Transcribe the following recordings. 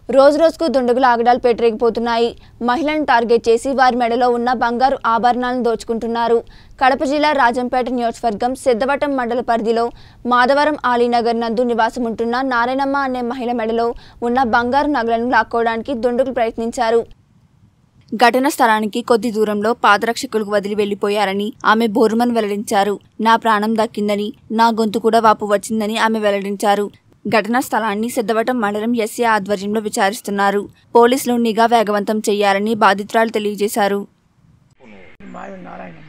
రోజు రోజుకు దుండగుల ఆగడాలు పెట్టరేగిపోతున్నాయి మహిళలను టార్గెట్ చేసి వారి మెడలో ఉన్న బంగారు ఆభరణాలను దోచుకుంటున్నారు కడప జిల్లా రాజంపేట నియోజకవర్గం సిద్ధవటం మండల పరిధిలో మాధవరం ఆలీనగర్ నందు నివాసం ఉంటున్న నారాయణమ్మ అనే మహిళ మెడలో ఉన్న బంగారు నగలను లాక్కోవడానికి దుండగులు ప్రయత్నించారు ఘటన స్థలానికి కొద్ది దూరంలో పాదరక్షకులకు వదిలి వెళ్లిపోయారని ఆమె బోరుమన్ వెల్లడించారు నా ప్రాణం దక్కిందని నా గొంతు కూడా వాపు వచ్చిందని ఆమె వెల్లడించారు ఘటనా స్థలాన్ని సిద్ధవటం మండలం ఎస్ఏ ఆధ్వర్యంలో విచారిస్తున్నారు పోలీసులు నిఘా వేగవంతం చేయాలని బాధితురాలు తెలియజేశారు మావి నారాయణమ్మ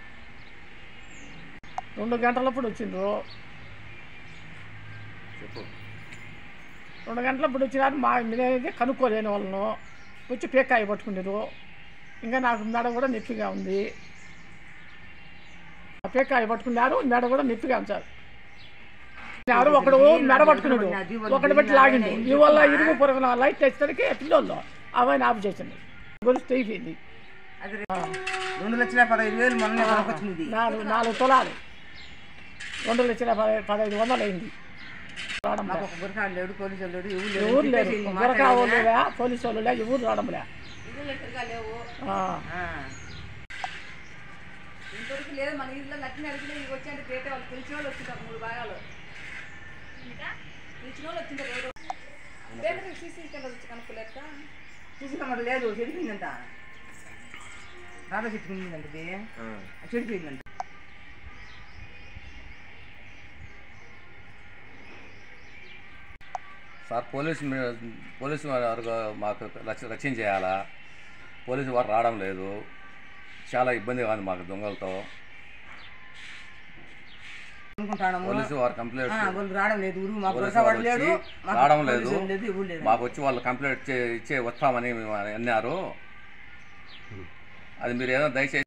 రెండు గంటలప్పుడు వచ్చిండ్రు రెండు గంటలప్పుడు వచ్చినారు మా నేనైతే కనుక్కోలేని వాళ్ళను వచ్చి పేకాయ పట్టుకునేరు ఇంకా నాకు మెడ కూడా నొప్పిగా ఉంది ఆ పేకాయ పట్టుకున్నారు మెడ కూడా నొప్పిగా ఉంది సార్ ఎవరు ఒకడు మెడ పట్టుకున్నాడు ఒకటి పెట్టి లాగిండు ఈ వల్ల ఇరుగు పొరుగున లైట్ వేసేసరికి పిల్లలు అవన్నీ ఆఫ్ చేసింది గొలుసు అయిపోయింది అది రెండు లక్షల పదహైదు వేలు మొన్న వచ్చింది నాలుగు నాలుగు తులాలు రెండు లక్షల పద- పదహైదు వందలు అయింది రావడం మాకు ఒక గురకాడు లేడు పోలీసులు లేడు ఎవరు ఎవరు లేరు లేరు గురకా వాళ్ళు లే, పోలీసు వాళ్ళు లే, ఎవరు రావడంలే ఆ. ఇంతవరకు లేదు మన ఇంట్లో లక్ష్మి అడిగితే ఇవి వచ్చి పేట వాళ్ళు తెలిసిన వాళ్ళు వచ్చింటారు మూడు భాగాలు తెలిసిన వాళ్ళు వచ్చింటారు ఎవరు పేట సీసీ కెమెరా వచ్చి కనుక్కోలేక సీసీ కెమెరా లేదు చెడిపోయిందంట రాధా చెట్టుకుందంట ఇది చెడిపోయిందంట సార్ పోలీసు మీ- పోలీసు వారు మాకు రక్ష రక్షణ చేయాలా పోలీసు వారు రావడం లేదు చాలా ఇబ్బందిగా ఉంది మాకు దొంగలతో అనుకుంటాము పోలీసు వారు కంప్లైంట్ వాళ్ళు రావడం లేదు ఊరు మాకు పోలీసు గురకా వారు వాడు లేడు వచ్చి మాకు రావడం పోలీసు లేదు వాళ్ళు లేదు ఎవరు లేదు మాకు వచ్చి వాళ్ళు కంప్లైంట్ ఇచ్చే ఇచ్చే వస్తామని మేము అన్నారు అది మీరు ఏదో దయచేసి